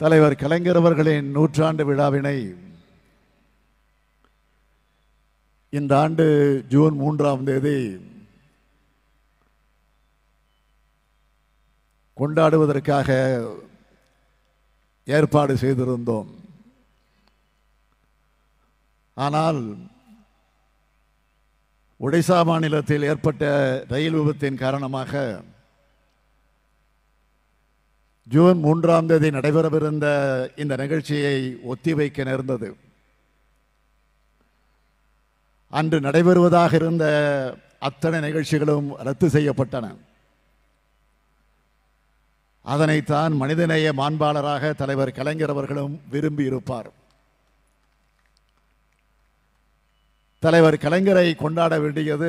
தலைவர் கலைஞர் அவர்களின் நூற்றாண்டு விழாவினை இந்த ஆண்டு ஜூன் மூன்றாம் தேதி கொண்டாடுவதற்காக ஏற்பாடு செய்திருந்தோம் ஆனால் ஒடிசா மாநிலத்தில் ஏற்பட்ட ரயில் விபத்தின் காரணமாக ஜூன் மூன்றாம் தேதி நடைபெறவிருந்த இந்த நிகழ்ச்சியை ஒத்திவைக்க நேர்ந்தது அன்று நடைபெறுவதாக இருந்த அத்தனை நிகழ்ச்சிகளும் ரத்து செய்யப்பட்டன அதனைத்தான் மனிதநேய மாண்பாளராக தலைவர் கலைஞர் அவர்களும் விரும்பி இருப்பார் தலைவர் கலைஞரை கொண்டாட வேண்டியது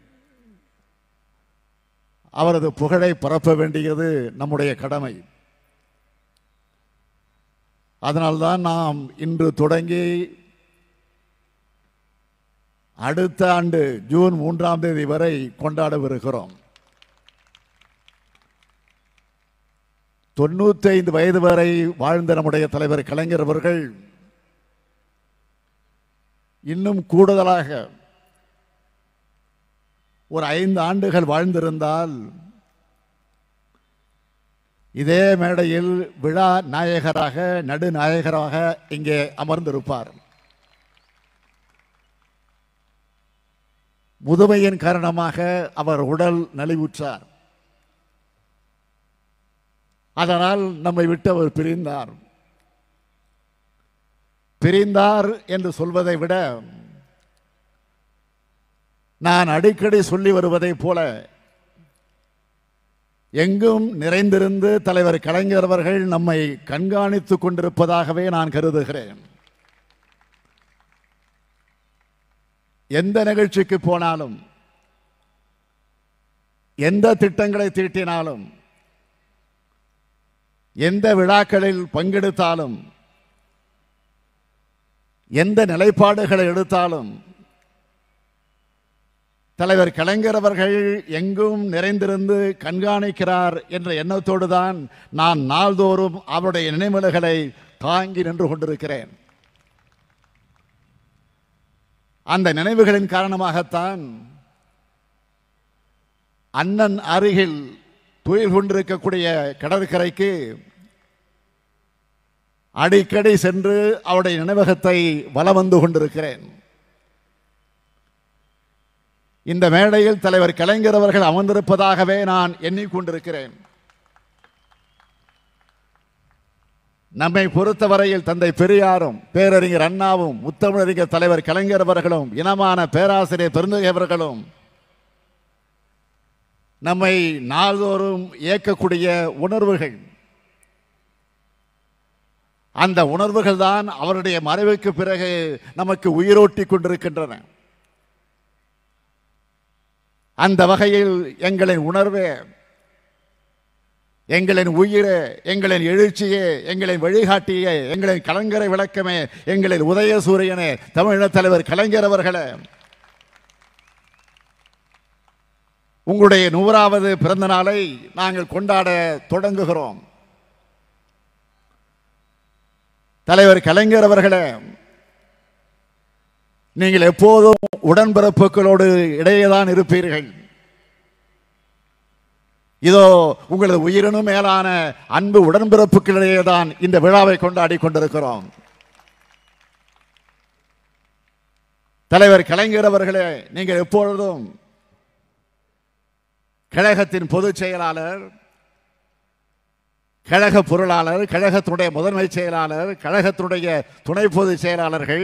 அவரது புகழை பரப்ப வேண்டியது நம்முடைய கடமை அதனால்தான் நாம் இன்று தொடங்கி அடுத்த ஆண்டு ஜூன் மூன்றாம் தேதி வரை கொண்டாடவிருக்கிறோம் தொண்ணூத்தி ஐந்து வயது வரை வாழ்ந்த நம்முடைய தலைவர் கலைஞர் அவர்கள் இன்னும் கூடுதலாக ஒரு ஐந்து ஆண்டுகள் வாழ்ந்திருந்தால் இதே மேடையில் விழா நாயகராக நடுநாயகராக இங்கே அமர்ந்திருப்பார் முதுமையின் காரணமாக அவர் உடல் நலிவுற்றார் அதனால் நம்மை விட்டு அவர் பிரிந்தார் பிரிந்தார் என்று சொல்வதை விட நான் அடிக்கடி சொல்லி வருவதைப் போல எங்கும் நிறைந்திருந்து தலைவர் கலைஞர் அவர்கள் நம்மை கண்காணித்துக் கொண்டிருப்பதாகவே நான் கருதுகிறேன் எந்த நிகழ்ச்சிக்கு போனாலும் எந்த திட்டங்களை தீட்டினாலும் எந்த விழாக்களில் பங்கெடுத்தாலும் எந்த நிலைப்பாடுகளை எடுத்தாலும் தலைவர் கலைஞர் அவர்கள் எங்கும் நிறைந்திருந்து கண்காணிக்கிறார் என்ற எண்ணத்தோடு தான் நான் நாள்தோறும் அவருடைய நினைவுகளை தாங்கி நின்று கொண்டிருக்கிறேன் அந்த நினைவுகளின் காரணமாகத்தான் அண்ணன் அருகில் துயில் கொண்டிருக்கக்கூடிய கடற்கரைக்கு அடிக்கடி சென்று அவருடைய நினைவகத்தை வலம் வந்து கொண்டிருக்கிறேன் இந்த மேடையில் தலைவர் கலைஞர் அவர்கள் அமர்ந்திருப்பதாகவே நான் எண்ணிக்கொண்டிருக்கிறேன் நம்மை பொறுத்தவரையில் தந்தை பெரியாரும் பேரறிஞர் அண்ணாவும் முத்தமிழறிஞர் தலைவர் கலைஞர் அவர்களும் இனமான பேராசிரியர் பெருந்தகை அவர்களும் நம்மை நாள்தோறும் இயக்கக்கூடிய உணர்வுகள் அந்த உணர்வுகள் தான் அவருடைய மறைவுக்கு பிறகு நமக்கு உயிரோட்டி கொண்டிருக்கின்றன அந்த வகையில் எங்களின் உணர்வே எங்களின் உயிரே எங்களின் எழுச்சியே எங்களின் வழிகாட்டியே எங்களின் கலைஞரை விளக்கமே எங்களின் உதய சூரியனே தமிழக தலைவர் கலைஞர் அவர்களே உங்களுடைய நூறாவது பிறந்த நாளை நாங்கள் கொண்டாட தொடங்குகிறோம் தலைவர் கலைஞர் அவர்களே நீங்கள் எப்போதும் உடன்பிறப்புகளோடு இடையேதான் இருப்பீர்கள் இதோ உங்களது உயிரினும் மேலான அன்பு உடன்பிறப்புகளிடையே தான் இந்த விழாவை கொண்டாடி கொண்டிருக்கிறோம் தலைவர் கலைஞர் அவர்களே நீங்கள் எப்பொழுதும் கழகத்தின் பொதுச் செயலாளர் கழக பொருளாளர் கழகத்தினுடைய முதன்மை செயலாளர் கழகத்தினுடைய துணை பொதுச் செயலாளர்கள்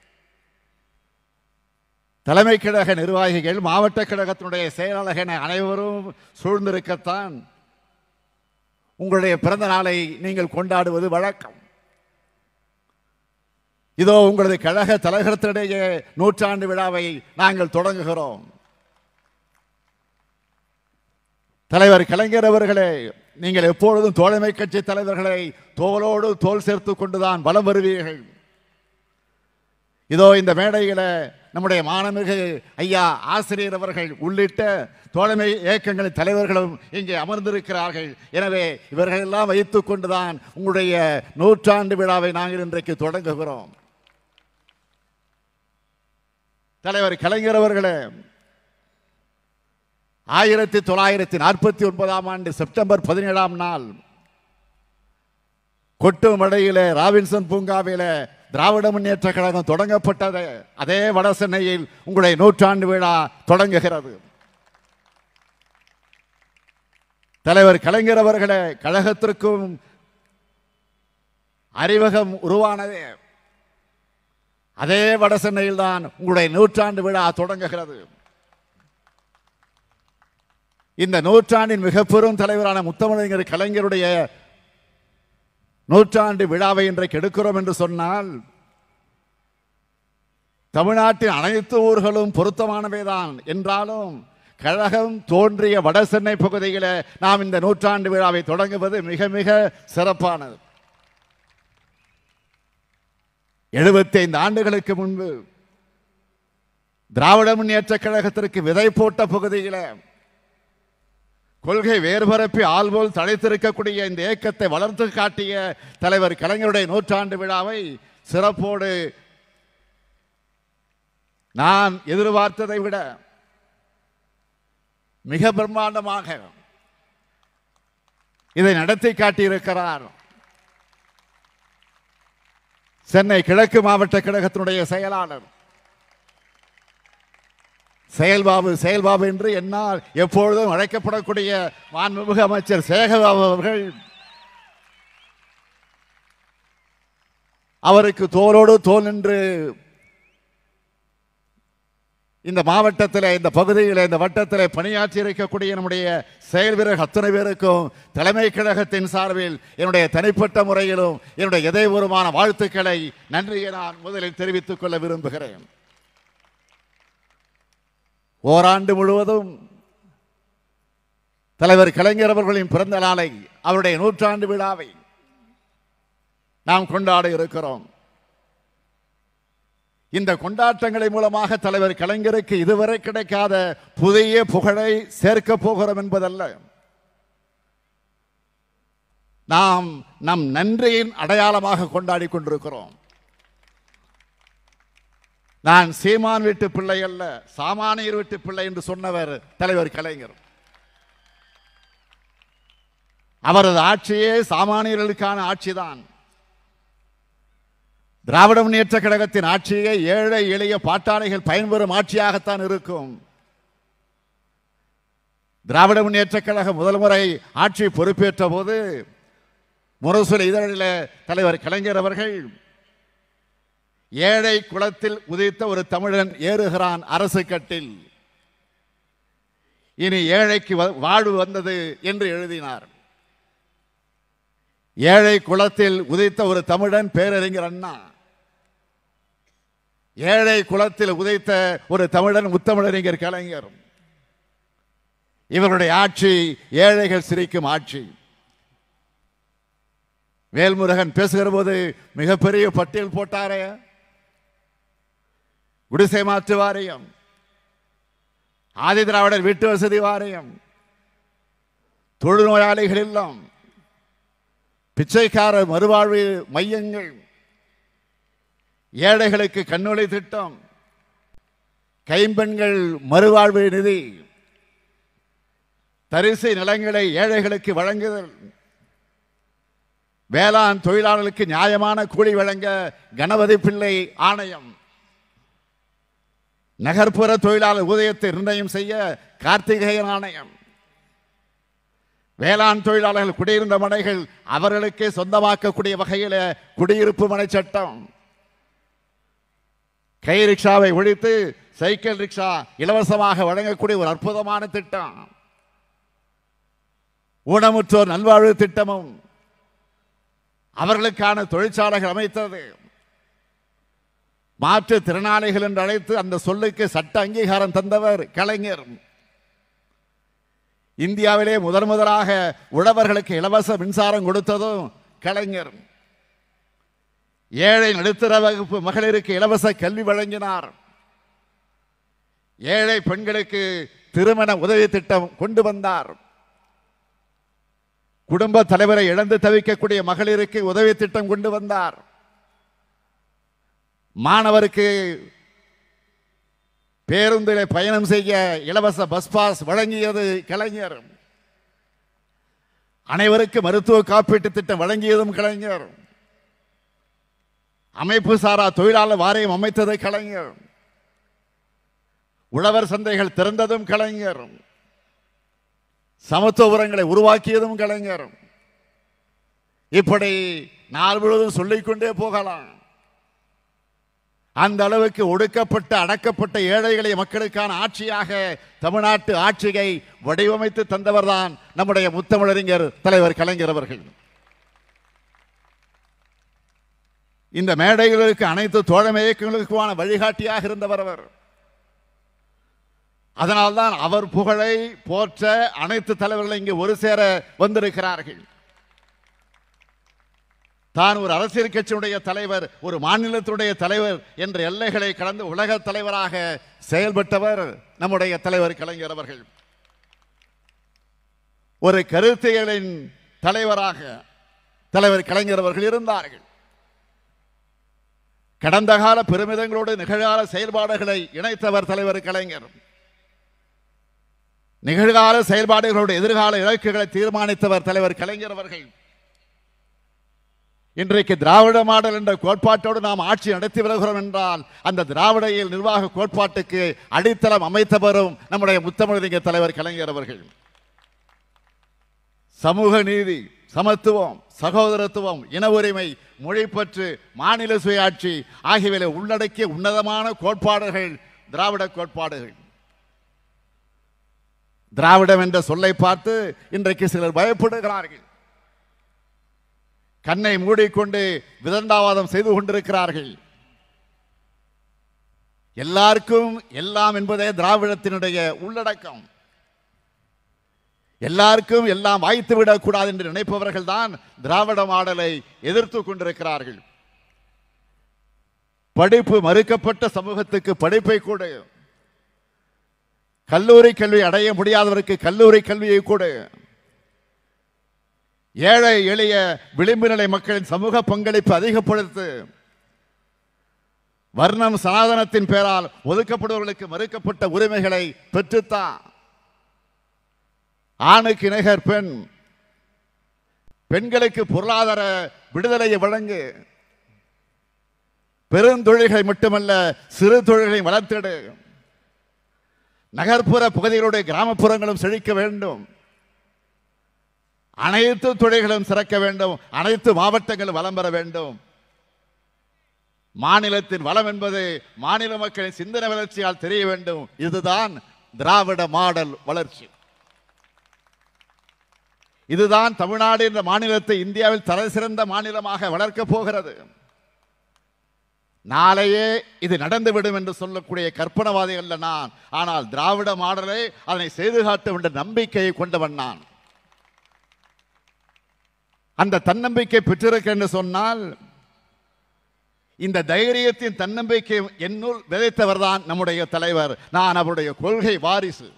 தலைமை கழக நிர்வாகிகள் மாவட்ட கழகத்தினுடைய செயலாளர்கள் என அனைவரும் சூழ்ந்திருக்கத்தான் உங்களுடைய பிறந்த நாளை நீங்கள் கொண்டாடுவது வழக்கம் இதோ உங்களது கழக தலைவரத்திடையே நூற்றாண்டு விழாவை நாங்கள் தொடங்குகிறோம் தலைவர் கலைஞர் அவர்களே நீங்கள் எப்பொழுதும் தோழமை கட்சி தலைவர்களை தோளோடு தோல் சேர்த்து கொண்டுதான் வலம் வருவீர்கள் இதோ இந்த மேடையில நம்முடைய மாணமிகு ஐயா ஆசிரியர் அவர்கள் உள்ளிட்ட தோழமை இயக்கங்களின் தலைவர்களும் இங்கே அமர்ந்திருக்கிறார்கள் எனவே இவர்கள் எல்லாம் வைத்துக் கொண்டுதான் உங்களுடைய நூற்றாண்டு விழாவை நாங்கள் இன்றைக்கு தொடங்குகிறோம் தலைவர் கலைஞர் அவர்களே ஆயிரத்தி தொள்ளாயிரத்தி நாற்பத்தி ஒன்பதாம் ஆண்டு செப்டம்பர் பதினேழாம் நாள் கொட்டுமடையிலே ராபின்சன் பூங்காவிலே திராவிட முன்னேற்ற கழகம் தொடங்கப்பட்டது அதே வட சென்னையில் உங்களுடைய நூற்றாண்டு விழா தொடங்குகிறது தலைவர் கலைஞர் அவர்களே கழகத்திற்கும் அறிவகம் உருவானதே அதே வட சென்னையில் தான் உங்களுடைய நூற்றாண்டு விழா தொடங்குகிறது இந்த நூற்றாண்டின் மிக பெரும் தலைவரான முத்தமிழறிஞர் கலைஞருடைய நூற்றாண்டு விழாவை இன்றைக்கு எடுக்கிறோம் என்று சொன்னால் தமிழ்நாட்டின் அனைத்து ஊர்களும் பொருத்தமானவைதான் என்றாலும் கழகம் தோன்றிய வட சென்னை பகுதியில் நாம் இந்த நூற்றாண்டு விழாவை தொடங்குவது மிக மிக சிறப்பானது எழுபத்தி ஐந்து ஆண்டுகளுக்கு முன்பு திராவிட முன்னேற்ற கழகத்திற்கு விதை போட்ட பகுதியில் கொள்கை வேறுபரப்பி ஆள்போல் தழைத்திருக்கக்கூடிய இந்த இயக்கத்தை வளர்த்து காட்டிய தலைவர் கலைஞருடைய நூற்றாண்டு விழாவை சிறப்போடு நான் எதிர்பார்த்ததை விட மிக பிரம்மாண்டமாக இதை நடத்தி காட்டியிருக்கிறார் சென்னை கிழக்கு மாவட்ட கழகத்தினுடைய செயலாளர் செயல்பாபு செயல்பாபு என்று என்னால் எப்பொழுதும் அழைக்கப்படக்கூடிய மாண்புமிகு அமைச்சர் சேகர்பாபு அவர்கள் அவருக்கு தோளோடு தோல் நின்று இந்த மாவட்டத்தில் இந்த பகுதியில் இந்த வட்டத்தில் பணியாற்றி இருக்கக்கூடிய நம்முடைய செயல் வீரர் அத்தனை பேருக்கும் தலைமை கழகத்தின் சார்பில் என்னுடைய தனிப்பட்ட முறையிலும் என்னுடைய இதயபூர்வமான வாழ்த்துக்களை நன்றியை நான் முதலில் தெரிவித்துக் கொள்ள விரும்புகிறேன் ஓராண்டு முழுவதும் தலைவர் கலைஞர் அவர்களின் பிறந்த நாளை அவருடைய நூற்றாண்டு விழாவை நாம் கொண்டாட இருக்கிறோம் இந்த கொண்டாட்டங்களை மூலமாக தலைவர் கலைஞருக்கு இதுவரை கிடைக்காத புதிய புகழை சேர்க்க போகிறோம் என்பதல்ல நாம் நம் நன்றியின் அடையாளமாக கொண்டாடி கொண்டிருக்கிறோம் நான் சீமான் வீட்டு பிள்ளை அல்ல சாமானியர் வீட்டு பிள்ளை என்று சொன்னவர் தலைவர் கலைஞர் அவரது ஆட்சியே சாமானியர்களுக்கான ஆட்சிதான் திராவிட முன்னேற்ற கழகத்தின் ஆட்சியே ஏழை எளிய பாட்டாளிகள் பயன்பெறும் ஆட்சியாகத்தான் இருக்கும் திராவிட முன்னேற்ற கழகம் முதல் முறை ஆட்சி பொறுப்பேற்ற போது முரசொலி இதழில் தலைவர் கலைஞர் அவர்கள் ஏழை குளத்தில் உதித்த ஒரு தமிழன் ஏறுகிறான் அரசு கட்டில் இனி ஏழைக்கு வ- வாழ்வு வந்தது என்று எழுதினார் ஏழை குளத்தில் உதித்த ஒரு தமிழன் பேரறிஞர் அண்ணா ஏழை குளத்தில் உதைத்த ஒரு தமிழன் முத்தமிழறிஞர் கலைஞர் இவருடைய ஆட்சி ஏழைகள் சிரிக்கும் ஆட்சி வேல்முருகன் பேசுகிற போது மிகப்பெரிய பட்டியல் போட்டாரே குடிசை மாற்று வாரியம் ஆதி திராவிடர் வீட்டு வசதி வாரியம் தொழுநோயாளிகள் இல்லம் பிச்சைக்காரர் மறுவாழ்வு மையங்கள் ஏழைகளுக்கு கண்ணொளி திட்டம் கைம்பெண்கள் மறுவாழ்வு நிதி தரிசு நிலங்களை ஏழைகளுக்கு வழங்குதல் வேளாண் தொழிலாளர்களுக்கு நியாயமான கூலி வழங்க கணபதி பிள்ளை ஆணையம் நகர்ப்புற தொழிலாளர் ஊதியத்தை நிர்ணயம் செய்ய கார்த்திகேயன் ஆணையம் வேளாண் தொழிலாளர்கள் குடியிருந்த மனைகள் அவர்களுக்கே சொந்தமாக்கக்கூடிய வகையில் குடியிருப்பு மனை சட்டம் கை ரிக்ஷாவை ஒழித்து சைக்கிள் ரிக்ஷா இலவசமாக வழங்கக்கூடிய ஒரு அற்புதமான திட்டம் ஊனமுற்றோர் நல்வாழ்வு திட்டமும் அவர்களுக்கான தொழிற்சாலைகள் அமைத்தது மாற்றுத் திறனாளிகள் என்று அழைத்து அந்த சொல்லுக்கு சட்ட அங்கீகாரம் தந்தவர் கலைஞர் இந்தியாவிலே முதன் முதலாக உழவர்களுக்கு இலவச மின்சாரம் கொடுத்ததும் கலைஞர் ஏழை நடுத்தர வகுப்பு மகளிருக்கு இலவச கல்வி வழங்கினார் ஏழை பெண்களுக்கு திருமண உதவி திட்டம் கொண்டு வந்தார் குடும்ப தலைவரை இழந்து தவிக்கக்கூடிய மகளிருக்கு உதவி திட்டம் கொண்டு வந்தார் மாணவருக்கு பேருந்திலே பயணம் செய்ய இலவச பஸ் பாஸ் வழங்கியது கலைஞர் அனைவருக்கு மருத்துவ காப்பீட்டு திட்டம் வழங்கியதும் கலைஞர் அமைப்பு சாரா தொழிலாளர் வாரியம் அமைத்தது கலைஞர் உழவர் சந்தைகள் திறந்ததும் கலைஞர் சமத்துவ உரங்களை உருவாக்கியதும் கலைஞர் இப்படி நாள் முழுவதும் சொல்லிக்கொண்டே போகலாம் அந்த அளவுக்கு ஒடுக்கப்பட்ட அடக்கப்பட்ட ஏழைகளை மக்களுக்கான ஆட்சியாக தமிழ்நாட்டு ஆட்சியை வடிவமைத்து தந்தவர்தான் நம்முடைய முத்தமிழறிஞர் தலைவர் கலைஞர் அவர்கள் இந்த மேடைகளுக்கு அனைத்து தோழமை இயக்கங்களுக்குமான வழிகாட்டியாக இருந்தவர் அவர் அதனால்தான் அவர் புகழை போற்ற அனைத்து தலைவர்களும் இங்கே ஒரு சேர வந்திருக்கிறார்கள் தான் ஒரு அரசியல் கட்சியுடைய தலைவர் ஒரு மாநிலத்துடைய தலைவர் என்ற எல்லைகளை கடந்து உலக தலைவராக செயல்பட்டவர் நம்முடைய தலைவர் கலைஞர் அவர்கள் ஒரு கருத்தியலின் தலைவராக தலைவர் கலைஞர் அவர்கள் இருந்தார்கள் கடந்த கால பெருமிதங்களோடு நிகழ்கால செயல்பாடுகளை இணைத்தவர் தலைவர் கலைஞர் நிகழ்கால செயல்பாடுகளோடு எதிர்கால இலக்குகளை தீர்மானித்தவர் தலைவர் கலைஞர் அவர்கள் இன்றைக்கு திராவிட மாடல் என்ற கோட்பாட்டோடு நாம் ஆட்சி நடத்தி வருகிறோம் என்றால் அந்த திராவிடையில் நிர்வாக கோட்பாட்டுக்கு அடித்தளம் அமைத்தவரும் நம்முடைய முத்தமிழறிஞர் தலைவர் கலைஞர் அவர்கள் சமூக நீதி சமத்துவம் சகோதரத்துவம் இன உரிமை மொழிப்பற்று மாநில சுயாட்சி ஆகியவை உள்ளடக்கிய உன்னதமான கோட்பாடுகள் திராவிட கோட்பாடுகள் திராவிடம் என்ற சொல்லை பார்த்து இன்றைக்கு சிலர் பயப்படுகிறார்கள் கண்ணை மூடிக்கொண்டு விதண்டாவாதம் செய்து கொண்டிருக்கிறார்கள் எல்லாருக்கும் எல்லாம் என்பதே திராவிடத்தினுடைய உள்ளடக்கம் எல்லாருக்கும் எல்லாம் வாய்த்து விடக்கூடாது என்று நினைப்பவர்கள் தான் திராவிட மாடலை எதிர்த்து கொண்டிருக்கிறார்கள் படிப்பு மறுக்கப்பட்ட சமூகத்துக்கு படிப்பை கொடு கல்லூரி கல்வி அடைய முடியாதவருக்கு கல்லூரி கல்வியை கொடு ஏழை எளிய விளிம்பு நிலை மக்களின் சமூக பங்களிப்பு அதிகப்படுத்து வர்ணம் சனாதனத்தின் பெயரால் ஒதுக்கப்படுபவர்களுக்கு மறுக்கப்பட்ட உரிமைகளை பெற்றுத்தான் ஆணுக்கு நிகர் பெண் பெண்களுக்கு பொருளாதார விடுதலையை வழங்கு பெருந்தொழில்களை மட்டுமல்ல சிறு தொழில்களை வளர்த்திடு நகர்ப்புற பகுதிகளுடைய கிராமப்புறங்களும் செழிக்க வேண்டும் அனைத்து துறைகளும் சிறக்க வேண்டும் அனைத்து மாவட்டங்களும் வளம் பெற வேண்டும் மாநிலத்தின் வளம் என்பது மாநில மக்களின் சிந்தனை வளர்ச்சியால் தெரிய வேண்டும் இதுதான் திராவிட மாடல் வளர்ச்சி இதுதான் தமிழ்நாடு என்ற மாநிலத்தை இந்தியாவில் தலை சிறந்த மாநிலமாக வளர்க்கப் போகிறது நாளையே இது நடந்துவிடும் என்று சொல்லக்கூடிய கற்பனவாதி அல்ல நான் ஆனால் திராவிட மாடலை அதனை செய்து காட்டும் என்ற நம்பிக்கையை கொண்டவன் நான் அந்த தன்னம்பிக்கை பெற்றிருக்க என்று சொன்னால் இந்த தைரியத்தின் தன்னம்பிக்கை என்னுள் விதைத்தவர் தான் நம்முடைய தலைவர் நான் அவருடைய கொள்கை வாரிசு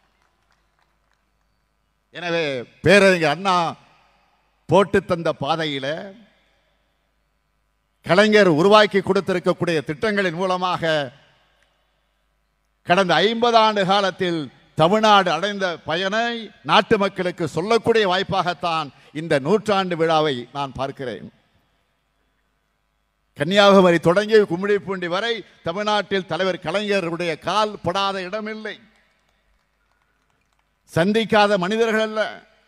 எனவே பேரறிஞர் அண்ணா போட்டு தந்த பாதையில கலைஞர் உருவாக்கி கொடுத்திருக்கக்கூடிய திட்டங்களின் மூலமாக கடந்த ஐம்பது ஆண்டு காலத்தில் தமிழ்நாடு அடைந்த பயனை நாட்டு மக்களுக்கு சொல்லக்கூடிய வாய்ப்பாகத்தான் இந்த நூற்றாண்டு விழாவை நான் பார்க்கிறேன் கன்னியாகுமரி தொடங்கி கும்மிடிப்பூண்டி வரை தமிழ்நாட்டில் தலைவர் கலைஞருடைய கால் படாத இடமில்லை சந்திக்காத மனிதர்கள் அல்ல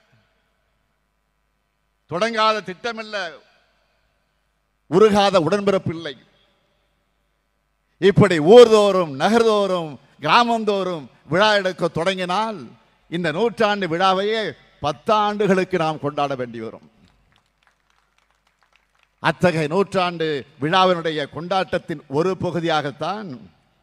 தொடங்காத திட்டமில்ல உருகாத உடன்பிறப்பில்லை இப்படி ஊர்தோறும் நகர்தோறும் கிராமந்தோறும் விழா எடுக்க தொடங்கினால் இந்த நூற்றாண்டு விழாவையே பத்தாண்டுகளுக்கு நாம் கொண்டாட வேண்டி வரும் அத்தகைய நூற்றாண்டு விழாவினுடைய கொண்டாட்டத்தின் ஒரு பகுதியாகத்தான்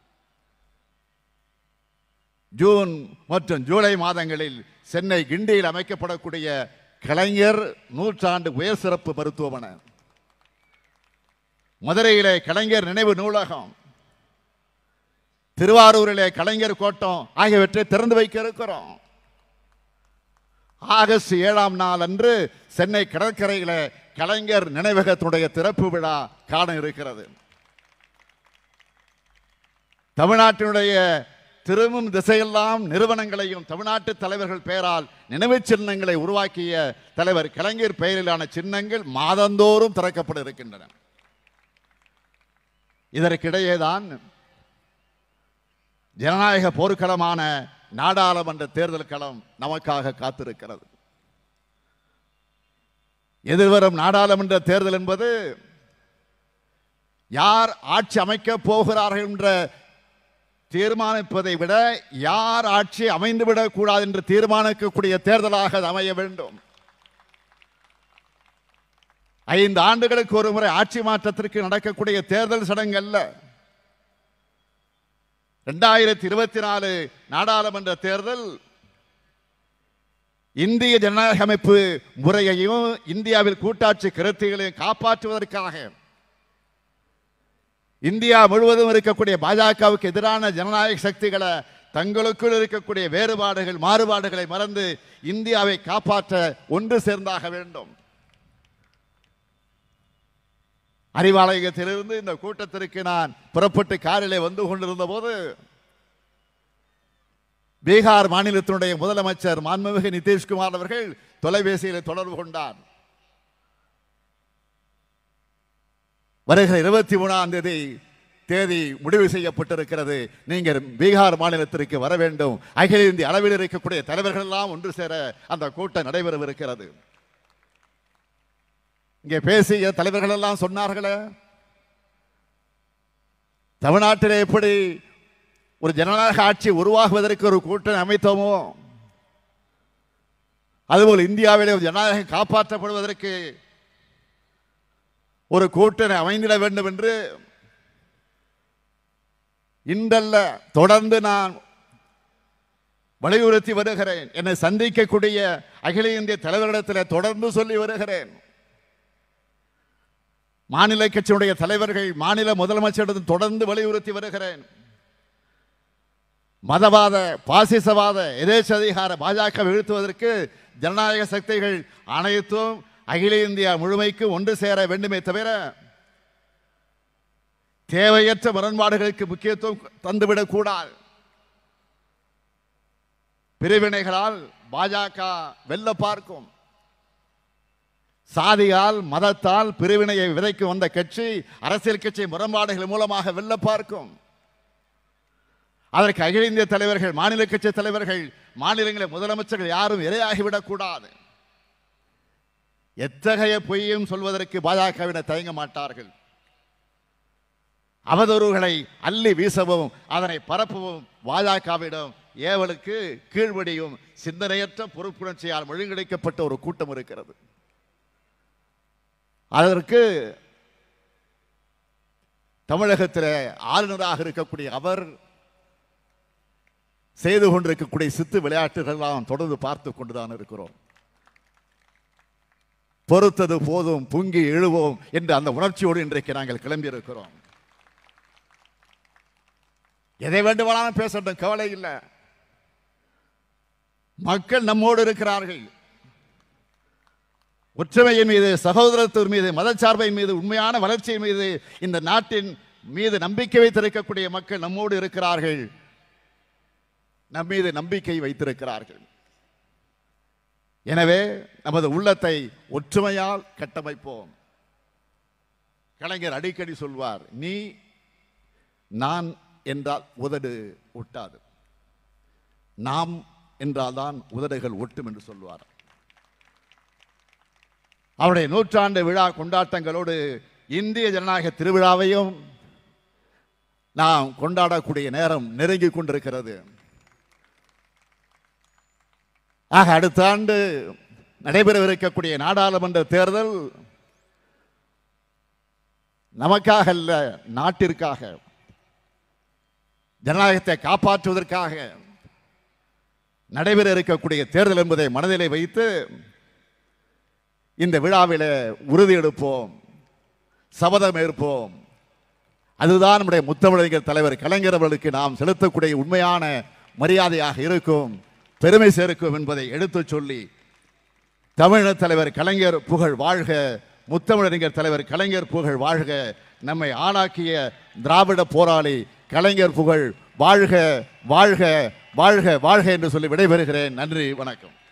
ஜூன் மற்றும் ஜூலை மாதங்களில் சென்னை கிண்டியில் அமைக்கப்படக்கூடிய கலைஞர் நூற்றாண்டு உயர் சிறப்பு மருத்துவமனை மதுரையிலே கலைஞர் நினைவு நூலகம் திருவாரூரிலே கலைஞர் கோட்டம் ஆகியவற்றை திறந்து வைக்க இருக்கிறோம் ஆகஸ்ட் ஏழாம் நாள் அன்று சென்னை கடற்கரையில கலைஞர் நினைவகத்துடைய திறப்பு விழா காண இருக்கிறது தமிழ்நாட்டினுடைய திரும்பும் திசையெல்லாம் நிறுவனங்களையும் தமிழ்நாட்டு தலைவர்கள் பெயரால் நினைவுச் சின்னங்களை உருவாக்கிய தலைவர் கலைஞர் பெயரிலான சின்னங்கள் மாதந்தோறும் திறக்கப்பட இருக்கின்றன இதற்கிடையேதான் ஜனநாயக போர்க்களமான நாடாளுமன்ற தேர்தல் களம் நமக்காக காத்திருக்கிறது எதிர்வரும் நாடாளுமன்ற தேர்தல் என்பது யார் ஆட்சி அமைக்கப் போகிறார்கள் என்ற தீர்மானிப்பதை விட யார் ஆட்சி அமைந்துவிடக் கூடாது என்று தீர்மானிக்கக்கூடிய தேர்தலாக அது அமைய வேண்டும் ஐந்து ஆண்டுகளுக்கு ஒரு முறை ஆட்சி மாற்றத்திற்கு நடக்கக்கூடிய தேர்தல் சடங்கு அல்ல ரெண்டாயிரத்தி இருபத்தி நாலு நாடாளுமன்ற தேர்தல் இந்திய ஜனநாயக அமைப்பு முறையையும் இந்தியாவில் கூட்டாட்சி கருத்துகளையும் காப்பாற்றுவதற்காக இந்தியா முழுவதும் இருக்கக்கூடிய பாஜகவுக்கு எதிரான ஜனநாயக சக்திகளை தங்களுக்குள் இருக்கக்கூடிய வேறுபாடுகள் மாறுபாடுகளை மறந்து இந்தியாவை காப்பாற்ற ஒன்று சேர்ந்தாக வேண்டும் அறிவாலயத்திலிருந்து இந்த கூட்டத்திற்கு நான் புறப்பட்டு காரிலே வந்து கொண்டிருந்த போது பீகார் மாநிலத்தினுடைய முதலமைச்சர் மாண்புமிகு நிதிஷ்குமார் அவர்கள் தொலைபேசியில் தொடர்பு கொண்டார் வருகிற இருபத்தி மூணாம் தேதி தேதி முடிவு செய்யப்பட்டிருக்கிறது நீங்கள் பீகார் மாநிலத்திற்கு வர வேண்டும் அகில இந்திய அளவில் இருக்கக்கூடிய தலைவர்கள் எல்லாம் ஒன்று சேர அந்த கூட்டம் நடைபெறவிருக்கிறது இங்கே பேசிய தலைவர்கள் எல்லாம் சொன்னார்களே தமிழ்நாட்டிலே எப்படி ஒரு ஜனநாயக ஆட்சி உருவாகுவதற்கு ஒரு கூட்டணி அமைத்தோமோ அதுபோல் இந்தியாவிலே ஒரு ஜனநாயகம் காப்பாற்றப்படுவதற்கு ஒரு கூட்டணி அமைந்திட வேண்டும் என்று இன்றல்ல தொடர்ந்து நான் வலியுறுத்தி வருகிறேன் என்னை சந்திக்கக்கூடிய அகில இந்திய தலைவரிடத்தில் தொடர்ந்து சொல்லி வருகிறேன் மாநில கட்சியுடைய தலைவர்கள் மாநில முதலமைச்சரிடம் தொடர்ந்து வலியுறுத்தி வருகிறேன் மதவாத பாசிசவாத எதேச்ச அதிகார பாஜக வீழ்த்துவதற்கு ஜனநாயக சக்திகள் அனைத்தும் அகில இந்தியா முழுமைக்கு ஒன்று சேர வேண்டுமே தவிர தேவையற்ற முரண்பாடுகளுக்கு முக்கியத்துவம் தந்துவிடக் கூடாது பிரிவினைகளால் பாஜக வெல்ல பார்க்கும் சாதியால் மதத்தால் பிரிவினையை விதைக்கு வந்த கட்சி அரசியல் கட்சி முரண்பாடுகள் மூலமாக வெல்ல பார்க்கும் அதற்கு அகில இந்திய தலைவர்கள் மாநில கட்சி தலைவர்கள் மாநிலங்களில் முதலமைச்சர்கள் யாரும் இரையாகிவிடக் கூடாது எத்தகைய பொய்யும் சொல்வதற்கு பாஜகவினர் தயங்க மாட்டார்கள் அவதூறுகளை அள்ளி வீசவும் அதனை பரப்பவும் பாஜகவிடம் ஏவலுக்கு கீழ்வடியும் சிந்தனையற்ற பொறுப்புணர்ச்சியால் ஒழுங்கிணைக்கப்பட்ட ஒரு கூட்டம் இருக்கிறது அதற்கு தமிழகத்தில் ஆளுநராக இருக்கக்கூடிய அவர் செய்து கொண்டிருக்கக்கூடிய சித்து விளையாட்டுகள் எல்லாம் தொடர்ந்து பார்த்து கொண்டுதான் இருக்கிறோம் பொறுத்தது போதும் பொங்கி எழுவோம் என்ற அந்த உணர்ச்சியோடு இன்றைக்கு நாங்கள் கிளம்பி இருக்கிறோம் எதை வேண்டுமானாலும் பேசட்டும் கவலை இல்லை மக்கள் நம்மோடு இருக்கிறார்கள் ஒற்றுமையின் மீது சகோதரத்துவம் மீது மதச்சார்பின் மீது உண்மையான வளர்ச்சியின் மீது இந்த நாட்டின் மீது நம்பிக்கை வைத்திருக்கக்கூடிய மக்கள் நம்மோடு இருக்கிறார்கள் நம் மீது நம்பிக்கை வைத்திருக்கிறார்கள் எனவே நமது உள்ளத்தை ஒற்றுமையால் கட்டமைப்போம் கலைஞர் அடிக்கடி சொல்வார் நீ நான் என்றால் உதடு ஒட்டாது நாம் என்றால்தான் உதடுகள் ஒட்டும் என்று சொல்வார் அவருடைய நூற்றாண்டு விழா கொண்டாட்டங்களோடு இந்திய ஜனநாயக திருவிழாவையும் நாம் கொண்டாடக்கூடிய நேரம் நெருங்கி கொண்டிருக்கிறது ஆக அடுத்த ஆண்டு நடைபெறவிருக்கக்கூடிய நாடாளுமன்ற தேர்தல் நமக்காக அல்ல நாட்டிற்காக ஜனநாயகத்தை காப்பாற்றுவதற்காக நடைபெற இருக்கக்கூடிய தேர்தல் என்பதை மனதிலே வைத்து இந்த விழாவிலே உறுதி எடுப்போம் சபதம் ஏற்போம் அதுதான் நம்முடைய முத்தமிழறிஞர் தலைவர் கலைஞர் அவர்களுக்கு நாம் செலுத்தக்கூடிய உண்மையான மரியாதையாக இருக்கும் பெருமை சேர்க்கும் என்பதை எடுத்துச் சொல்லி தமிழக தலைவர் கலைஞர் புகழ் வாழ்க முத்தமிழறிஞர் தலைவர் கலைஞர் புகழ் வாழ்க நம்மை ஆளாக்கிய திராவிட போராளி கலைஞர் புகழ் வாழ்க வாழ்க வாழ்க வாழ்க என்று சொல்லி விடைபெறுகிறேன் நன்றி வணக்கம்